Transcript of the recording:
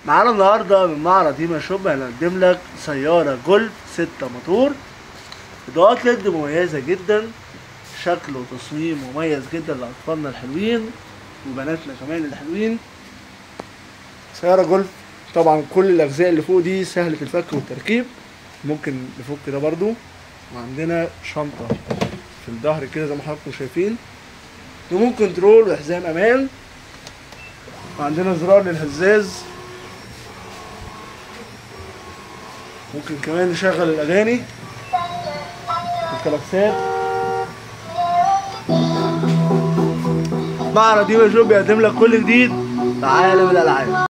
معانا النهارده من معرض هيما شوب هنقدم لك سيارة جولف ستة موتور إضاءات ليد مميزة جدا شكل وتصميم مميز جدا لأطفالنا الحلوين وبناتنا كمان الحلوين سيارة جولف طبعا كل الأجزاء اللي فوق دي سهلة الفك والتركيب ممكن نفك ده برضو وعندنا شنطة في الظهر كده زي ما حضراتكم شايفين ريموت كنترول وحزام أمان وعندنا زرار للهزاز ممكن كمان نشغل الأغاني الكلاكسات معرض يوم شوب بيقدم لك كل جديد في عالم الألعاب